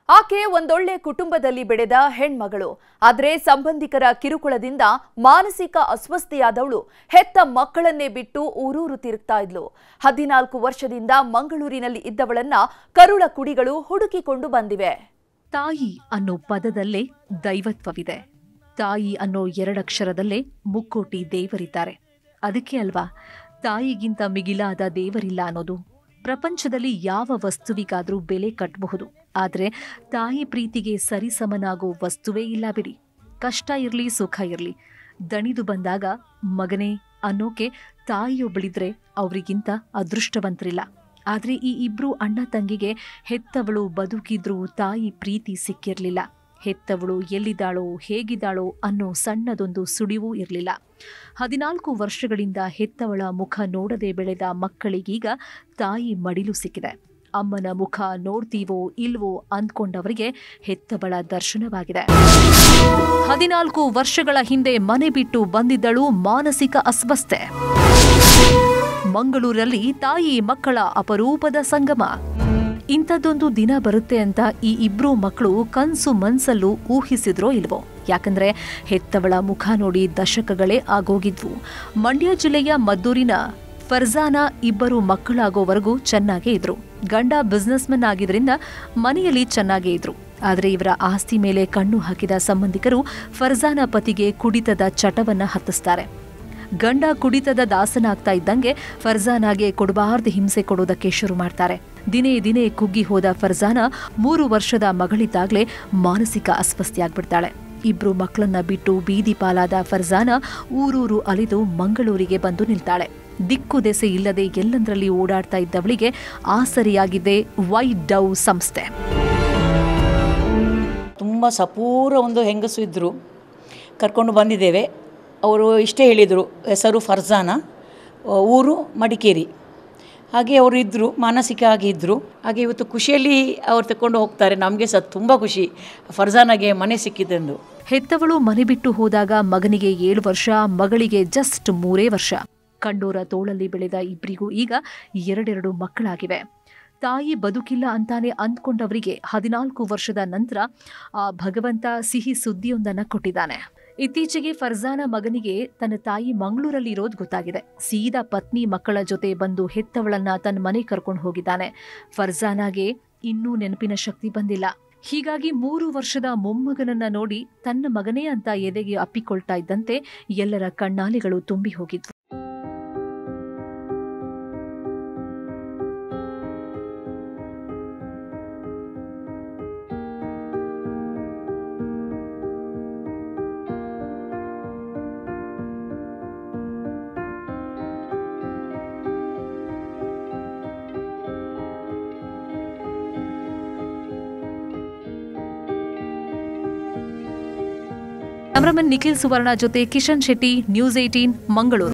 ಆಕೆ ಒಂದೊಳ್ಳೆ ಕುಟುಂಬದಲ್ಲಿ ಬೆಳೆದ ಹೆಣ್ಮಗಳು ಆದರೆ ಸಂಬಂಧಿಕರ ಕಿರುಕುಳದಿಂದ ಮಾನಸಿಕ ಅಸ್ವಸ್ಥೆಯಾದವಳು ಹೆತ್ತ ಮಕ್ಕಳನ್ನೇ ಬಿಟ್ಟು ಊರೂರು ತಿರುಗ್ತಾ ಇದ್ಲು ಹದಿನಾಲ್ಕು ವರ್ಷದಿಂದ ಮಂಗಳೂರಿನಲ್ಲಿ ಇದ್ದವಳನ್ನ ಕರುಳ ಕುಡಿಗಳು ಹುಡುಕಿಕೊಂಡು ಬಂದಿವೆ ತಾಯಿ ಅನ್ನೋ ಪದದಲ್ಲೇ ದೈವತ್ವವಿದೆ ತಾಯಿ ಅನ್ನೋ ಎರಡಕ್ಷರದಲ್ಲೇ ಮುಕ್ಕೋಟಿ ದೇವರಿದ್ದಾರೆ ಅದಕ್ಕೆ ಅಲ್ವಾ ತಾಯಿಗಿಂತ ಮಿಗಿಲಾದ ದೇವರಿಲ್ಲ ಅನ್ನೋದು ಪ್ರಪಂಚದಲ್ಲಿ ಯಾವ ವಸ್ತುವಿಗಾದ್ರೂ ಬೆಲೆ ಕಟ್ಟಬಹುದು ಆದರೆ ತಾಯಿ ಪ್ರೀತಿಗೆ ಸರಿಸಮನಾಗೋ ವಸ್ತುವೇ ಇಲ್ಲ ಬಿಡಿ ಕಷ್ಟ ಇರಲಿ ಸುಖ ಇರಲಿ ದಣಿದು ಬಂದಾಗ ಮಗನೇ ಅನ್ನೋಕೆ ತಾಯಿಯೊಬ್ಬಳಿದ್ರೆ ಅವರಿಗಿಂತ ಅದೃಷ್ಟವಂತರಿಲ್ಲ ಆದರೆ ಈ ಇಬ್ರು ಅಣ್ಣ ತಂಗಿಗೆ ಹೆತ್ತವಳು ಬದುಕಿದ್ರೂ ತಾಯಿ ಪ್ರೀತಿ ಸಿಕ್ಕಿರಲಿಲ್ಲ ಹೆತ್ತವಳು ಎಲ್ಲಿದ್ದಾಳೋ ಹೇಗಿದ್ದಾಳೋ ಅನ್ನೋ ಸಣ್ಣದೊಂದು ಸುಳಿವೂ ಇರಲಿಲ್ಲ ಹದಿನಾಲ್ಕು ವರ್ಷಗಳಿಂದ ಹೆತ್ತವಳ ಮುಖ ನೋಡದೆ ಬೆಳೆದ ಮಕ್ಕಳಿಗೀಗ ತಾಯಿ ಮಡಿಲು ಸಿಕ್ಕಿದೆ ಅಮ್ಮನ ಮುಖ ನೋಡ್ತೀವೋ ಇಲ್ವೋ ಅಂದ್ಕೊಂಡವರಿಗೆ ಹೆತ್ತವಳ ದರ್ಶನವಾಗಿದೆ ಹದಿನಾಲ್ಕು ವರ್ಷಗಳ ಹಿಂದೆ ಮನೆ ಬಿಟ್ಟು ಬಂದಿದ್ದಳು ಮಾನಸಿಕ ಅಸ್ವಸ್ಥೆ ಮಂಗಳೂರಲ್ಲಿ ತಾಯಿ ಮಕ್ಕಳ ಅಪರೂಪದ ಸಂಗಮ ಇಂಥದ್ದೊಂದು ದಿನ ಬರುತ್ತೆ ಅಂತ ಈ ಇಬ್ರು ಮಕ್ಕಳು ಕನ್ಸು ಮನ್ಸಲ್ಲೂ ಊಹಿಸಿದ್ರೋ ಇಲ್ವೋ ಯಾಕಂದ್ರೆ ಹೆತ್ತವಳ ಮುಖ ನೋಡಿ ದಶಕಗಳೇ ಆಗೋಗಿದ್ವು ಮಂಡ್ಯ ಜಿಲ್ಲೆಯ ಮದ್ದೂರಿನ ಫರ್ಜಾನ ಇಬ್ಬರು ಮಕ್ಕಳಾಗೋವರೆಗೂ ಚೆನ್ನಾಗೇ ಇದ್ರು ಗಂಡ ಬಿಸ್ನೆಸ್ಮನ್ ಆಗಿದ್ರಿಂದ ಮನೆಯಲ್ಲಿ ಚೆನ್ನಾಗೇ ಇದ್ರು ಆದರೆ ಇವರ ಆಸ್ತಿ ಮೇಲೆ ಕಣ್ಣು ಹಾಕಿದ ಸಂಬಂಧಿಕರು ಫರ್ಜಾನ ಪತಿಗೆ ಕುಡಿತದ ಚಟವನ್ನ ಹತ್ತಿಸ್ತಾರೆ ಗಂಡ ಕುಡಿತದ ದಾಸನಾಗ್ತಾ ಇದ್ದಂಗೆ ಫರ್ಜಾನಾಗೆ ಕೊಡಬಾರ್ದು ಹಿಂಸೆ ಕೊಡೋದಕ್ಕೆ ಶುರು ಮಾಡ್ತಾರೆ ದಿನೇ ದಿನೇ ಕುಗ್ಗಿ ಹೋದ ಫರ್ಜಾನ ಮೂರು ವರ್ಷದ ಮಗಳಿದ್ದಾಗಲೇ ಮಾನಸಿಕ ಅಸ್ವಸ್ಥೆಯಾಗ್ಬಿಡ್ತಾಳೆ ಇಬ್ರು ಮಕ್ಕಳನ್ನ ಬಿಟ್ಟು ಬೀದಿ ಪಾಲಾದ ಫರ್ಜಾನ ಊರೂರು ಅಲಿದು ಮಂಗಳೂರಿಗೆ ಬಂದು ನಿಲ್ತಾಳೆ ದಿಕ್ಕು ದೆಸೆ ಇಲ್ಲದೆ ಎಲ್ಲಂದ್ರಲ್ಲಿ ಓಡಾಡ್ತಾ ಇದ್ದವಳಿಗೆ ಆಸರಿಯಾಗಿದೆ ವೈ ಡವ್ ಸಂಸ್ಥೆ ತುಂಬ ಸಪೂರ ಒಂದು ಹೆಂಗಸು ಇದ್ದರು ಕರ್ಕೊಂಡು ಬಂದಿದ್ದೇವೆ ಅವರು ಇಷ್ಟೇ ಹೇಳಿದರು ಹೆಸರು ಫರ್ಜಾನ ಆ, ಊರು ಮಡಿಕೇರಿ ಹಾಗೆ ಅವರು ಇದ್ದರು ಮಾನಸಿಕ ಆಗಿ ಇದ್ದರು ಹಾಗೆ ಇವತ್ತು ಖುಷಿಯಲ್ಲಿ ಅವ್ರು ತಗೊಂಡು ಹೋಗ್ತಾರೆ ನಮಗೆ ಸಹ ತುಂಬ ಖುಷಿ ಫರ್ಜಾನಾಗೆ ಮನೆ ಸಿಕ್ಕಿದ್ದೆಂದು ಹೆತ್ತವಳು ಮನೆ ಬಿಟ್ಟು ಹೋದಾಗ ಮಗನಿಗೆ ಏಳು ವರ್ಷ ಮಗಳಿಗೆ ಜಸ್ಟ್ ಮೂರೇ ವರ್ಷ ಕಂಡೋರ ತೋಳಲ್ಲಿ ಬೆಳೆದ ಇಬ್ಬರಿಗೂ ಈಗ ಎರಡೆರಡು ಮಕ್ಕಳಾಗಿವೆ ತಾಯಿ ಬದುಕಿಲ್ಲ ಅಂತಾನೆ ಅಂದ್ಕೊಂಡವರಿಗೆ ಹದಿನಾಲ್ಕು ವರ್ಷದ ನಂತರ ಆ ಭಗವಂತ ಸಿಹಿ ಸುದ್ದಿಯೊಂದನ್ನ ಕೊಟ್ಟಿದ್ದಾನೆ ಇತ್ತೀಚೆಗೆ ಫರ್ಜಾನ ಮಗನಿಗೆ ತನ್ನ ತಾಯಿ ಮಂಗಳೂರಲ್ಲಿ ಇರೋದು ಗೊತ್ತಾಗಿದೆ ಸೀದಾ ಪತ್ನಿ ಮಕ್ಕಳ ಜೊತೆ ಬಂದು ಹೆತ್ತವಳನ್ನ ತನ್ನ ಮನೆ ಕರ್ಕೊಂಡು ಹೋಗಿದ್ದಾನೆ ಫರ್ಜಾನಾಗೆ ಇನ್ನೂ ನೆನಪಿನ ಶಕ್ತಿ ಬಂದಿಲ್ಲ ಹೀಗಾಗಿ ಮೂರು ವರ್ಷದ ಮೊಮ್ಮಗನನ್ನ ನೋಡಿ ತನ್ನ ಮಗನೇ ಅಂತ ಎದೆಗೆ ಅಪ್ಪಿಕೊಳ್ತಾ ಇದ್ದಂತೆ ಎಲ್ಲರ ಕಣ್ಣಾಲೆಗಳು ತುಂಬಿ ಹೋಗಿದ್ವು ಕ್ಯಾಮರಾಮನ್ ನಿಖಿಲ್ ಸುವರ್ಣ ಜೊತೆ ಕಿಶನ್ ಶೆಟ್ಟಿ ನ್ಯೂಸ್ ಏಟೀನ್ ಮಂಗಳೂರು